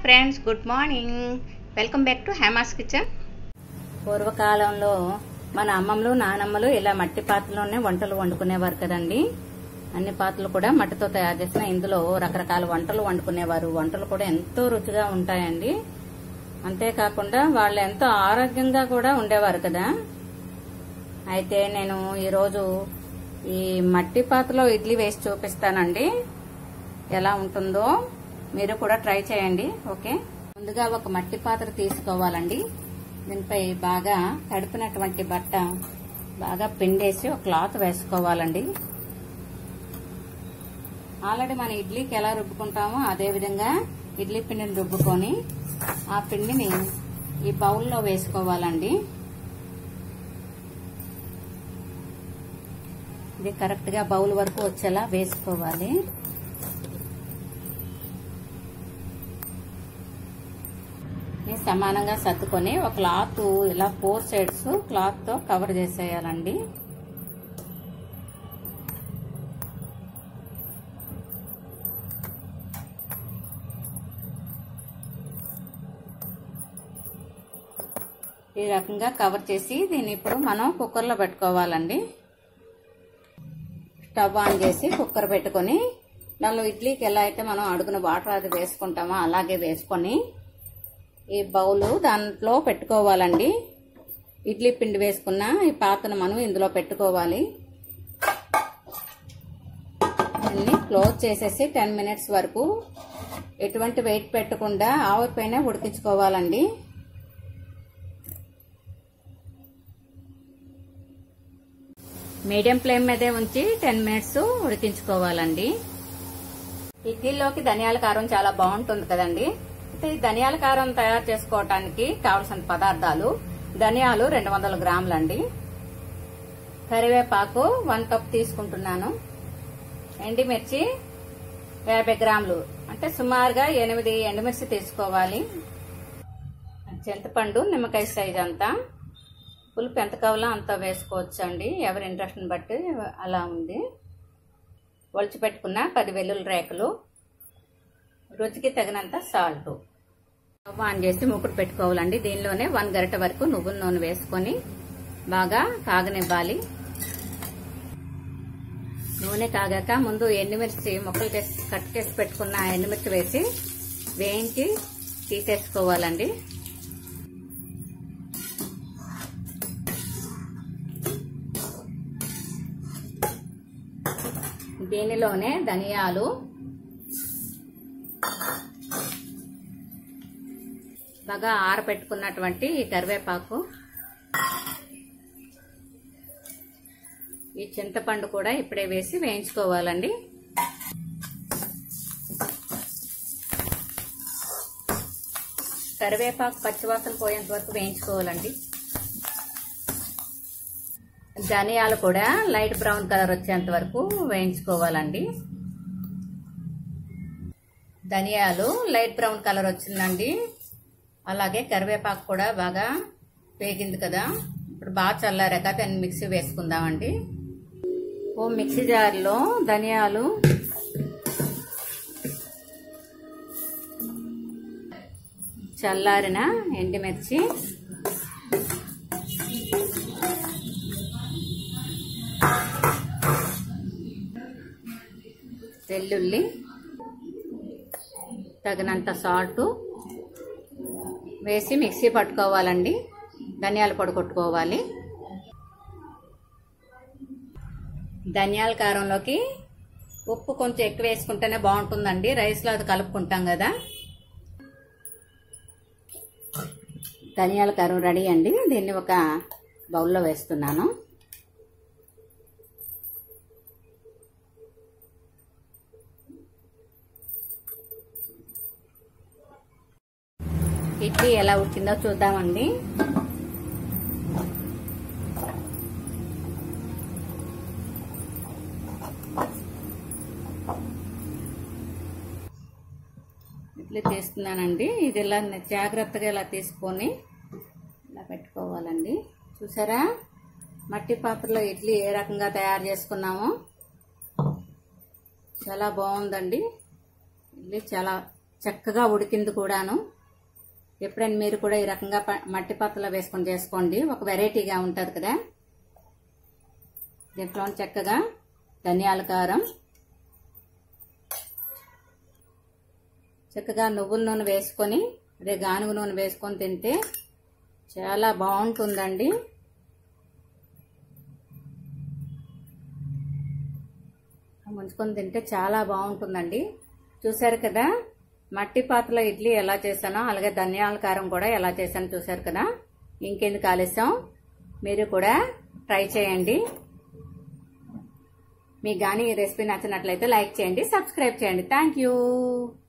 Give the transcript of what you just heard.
friends good morning welcome back to Hema's kitchen పూర్వకాలంలో మన అమ్మమ్మలు నానమ్మలు ఇలా మట్టి పాత్రలోనే వంటలు వండుకునేవారు కదండి అన్ని పాత్రలు కూడా మట్టితో తయారు చేసిన ఇందులో రకరకాల వంటలు వండుకునేవారు వంటలు కూడా ఎంతో రుచిగా ఉంటాయండి అంతేకాకుండా వాళ్ళు ఎంతో ఆరోగ్యంగా కూడా ఉండేవారు కదా అయితే నేను ఈరోజు ఈ మట్టి పాత్రలో ఇడ్లీ వేసి చూపిస్తానండి ఎలా ఉంటుందో మీరు కూడా ట్రై చేయండి ఓకే ముందుగా ఒక మట్టి పాత్ర తీసుకోవాలండి దీనిపై బాగా తడిపినటువంటి బట్ట బాగా పిండేసి ఒక క్లాత్ వేసుకోవాలండి ఆల్రెడీ మన ఇడ్లీకి ఎలా రుబ్బుకుంటామో అదే విధంగా ఇడ్లీ పిండిని రుబ్బుకొని ఆ పిండిని ఈ బౌల్లో వేసుకోవాలండి ఇది కరెక్ట్ గా బౌల్ వరకు వచ్చేలా వేసుకోవాలి ఇది సమానంగా సర్దుకొని ఒక క్లాత్ ఇలా ఫోర్ సైడ్స్ క్లాత్ తో కవర్ చేసేయాలండి ఈ రకంగా కవర్ చేసి దీన్ని ఇప్పుడు మనం కుక్కర్లో పెట్టుకోవాలండి స్టవ్ ఆన్ చేసి కుక్కర్ పెట్టుకొని దానిలో ఇడ్లీకి ఎలా అయితే మనం అడుగున వాటర్ అది వేసుకుంటామో అలాగే వేసుకొని ఈ బౌలు దాంట్లో పెట్టుకోవాలండి ఇడ్లీ పిండి వేసుకున్న ఈ పాత్రను మనం ఇందులో పెట్టుకోవాలి దీన్ని క్లోజ్ చేసేసి టెన్ మినిట్స్ వరకు ఎటువంటి వెయిట్ పెట్టకుండా ఆవిరిపైన ఉడికించుకోవాలండి మీడియం ఫ్లేమ్ మీదే ఉంచి టెన్ మినిట్స్ ఉడికించుకోవాలండి ఇడ్లీలోకి ధనియాల కారం చాలా బాగుంటుంది కదండి అయితే ఈ ధనియాల కారం తయారు చేసుకోవటానికి కావలసిన పదార్థాలు ధనియాలు రెండు వందల గ్రాములండి కరివేపాకు వన్ కప్ తీసుకుంటున్నాను ఎండిమిర్చి యాభై గ్రాములు అంటే సుమారుగా ఎనిమిది ఎండుమిర్చి తీసుకోవాలి చింతపండు నిమ్మకాయ సైజ్ అంతా పులుపు ఎంత కావాలో అంత వేసుకోవచ్చు అండి ఎవరి ఇంట్రెస్ట్ని బట్టి అలా ఉంది ఒలిచి పెట్టుకున్న పది వెల్లుల్లి రేకలు రుచికి తగినంత సాల్ట్ స్టవ్ ఆన్ చేసి మూకుడు పెట్టుకోవాలండి దీనిలోనే వన్ గరిట వరకు నువ్వుల నూనె వేసుకొని బాగా కాగనివ్వాలి నూనె కాగాక ముందు ఎండుమిర్చి ముక్కలు చేసి కట్ చేసి పెట్టుకున్న ఎండుమిర్చి వేసి వేయించి తీసేసుకోవాలండి దీనిలోనే ధనియాలు బాగా ఆరబెట్టుకున్నటువంటి ఈ కరివేపాకు ఈ చింతపండు కూడా ఇప్పుడే వేసి వేయించుకోవాలండి కరివేపాకు పచ్చివాసన పోయేంత వరకు వేయించుకోవాలండి ధనియాలు కూడా లైట్ బ్రౌన్ కలర్ వచ్చేంత వరకు వేయించుకోవాలండి ధనియాలు లైట్ బ్రౌన్ కలర్ వచ్చిందండి అలాగే కరివేపాకు కూడా బాగా వేగింది కదా ఇప్పుడు బాగా చల్లారాక దాన్ని మిక్సీ వేసుకుందామండి ఓ మిక్సీ జార్లో ధనియాలు చల్లారిన ఎండుమిర్చి వెల్లుల్లి తగినంత సాల్ట్ వేసి మిక్సీ పట్టుకోవాలండి ధనియాల పొడి కొట్టుకోవాలి ధనియాల కారంలోకి ఉప్పు కొంచెం ఎక్కువ వేసుకుంటేనే బాగుంటుందండి రైస్లో అది కలుపుకుంటాం కదా ధనియాల కారం రెడీ అండి దీన్ని ఒక బౌల్లో వేస్తున్నాను ఇడ్లీ ఎలా ఉడికిందో చూద్దామండి ఇడ్లీ తీస్తున్నానండి ఇది ఇలా జాగ్రత్తగా ఇలా తీసుకొని ఇలా పెట్టుకోవాలండి చూసారా మట్టి పాత్రలో ఇడ్లీ ఏ రకంగా తయారు చేసుకున్నామో చాలా బాగుందండి ఇడ్లీ చాలా చక్కగా ఉడికింది కూడాను ఎప్పుడైనా మీరు కూడా ఈ రకంగా ప- మట్టి పాత్రలో వేసుకొని చేసుకోండి ఒక వెరైటీగా ఉంటుంది కదా దీంట్లో చక్కగా ధనియాల కారం చక్కగా నువ్వుల నూనె వేసుకొని అదే గానుగ నూనె వేసుకొని తింటే చాలా బాగుంటుందండి ముంచుకొని తింటే చాలా బాగుంటుందండి చూసారు కదా మట్టి పాత్రలో ఇడ్లీ ఎలా చేశానో అలాగే ధనియాల కారం కూడా ఎలా చేశానో చూసారు కదా ఇంకెందుకు ఆలస్యం మీరు కూడా ట్రై చేయండి మీకు కానీ ఈ రెసిపీ నచ్చినట్లయితే లైక్ చేయండి సబ్స్క్రైబ్ చేయండి థ్యాంక్ యూ